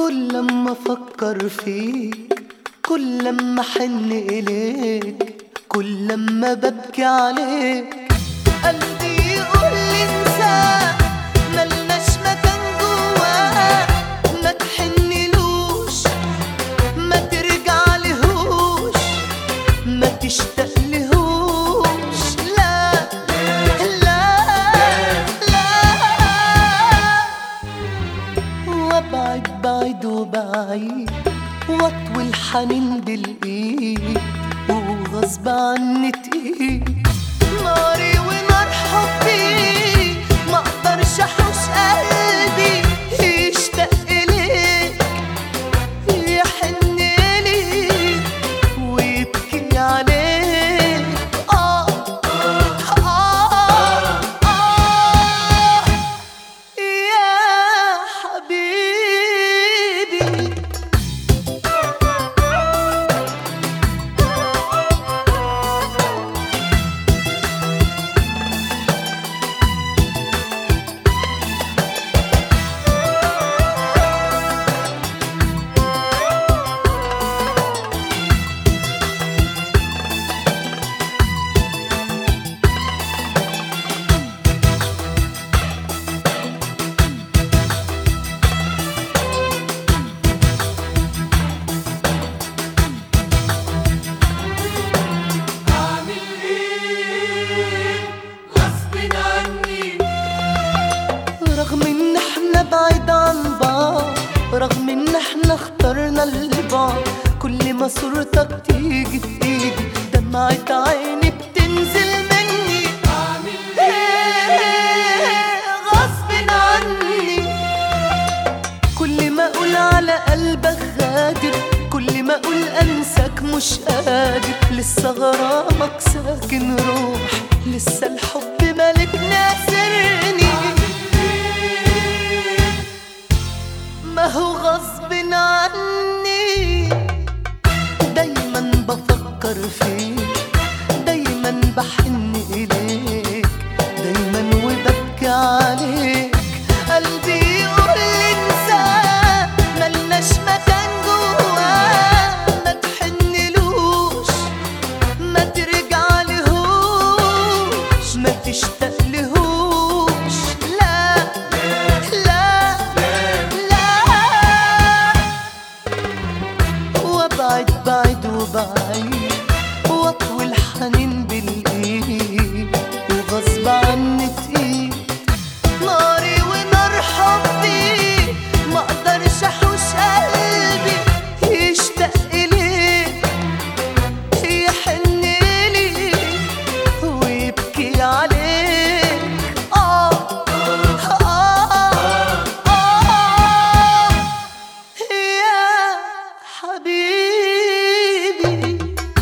كل لما افكر فيك كل لما احن اليك كل لما ببكي عليك قلبي يقول لي انساه ملناش مكان جواه ما تحنلوش ما ترجع لهوش ما تشتاق لهوش لا لا لا وابعد بعيد وبعيد واطوي الحنين بالايد وغصب عني تقيد ناري ونار حبي ما اقدرش احوش قلبي يشتاق ليك يحن ليك ويبكي عليك آه آه آه يا حبيبي أعمل إيه غصب عني رغم ان احنا بعيد عن بعض رغم ان احنا اخترنا البعض كل ما صورتك تيجي في ايدي دمعة عيني بتنزل مني أعمل إيه إيه غصب عني كل ما اقول على قلبك غادر كل ما اقول انساك مش قادر لسه غرامك ساكن روح لسه الحب مالك ناسرني ما هو غصب عني دايما بفكر فيك دايما بحن إليك دايما وببكي عليك قلبي يقول لي انساه ملناش مكان جواه ما تحنلوش ما ترجع لهوش ما تشتاق لهوش لا لا لا وابعد بعيد وبعيد واطوي الحنين بالايد وغصب عني تقيد ناري ونار حبي ما اقدرش احوش قلبي يشتاق ليك يحن ليك ويبكي عليك آه آه آه يا حبيبي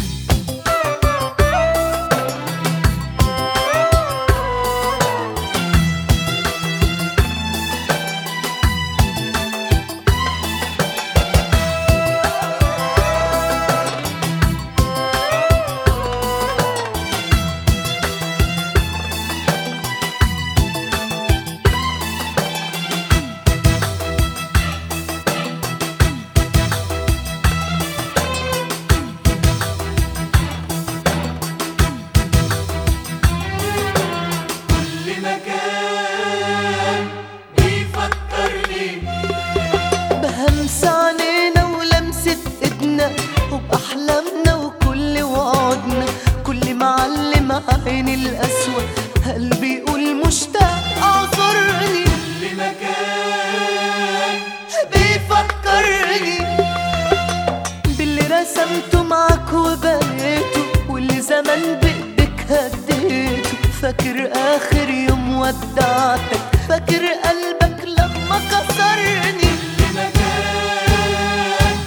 كل مكان بيفكرني بهمس علينا ولمسة ايدنا وبأحلامنا وكل وعودنا كل معلم عيني القسوة قلبي يقول مشتاق اعذرني كل مكان بيفكرني باللي رسمته معاك وبنيته واللي زمان بإيدك هديته فاكر آخر يوم ودعتك فاكر قلبك لما كسرني كل مكان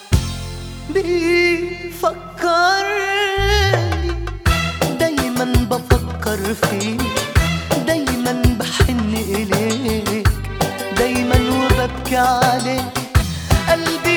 بيفكرني دايما بفكر فيك دايما بحن إليك دايما وببكي عليك قلبي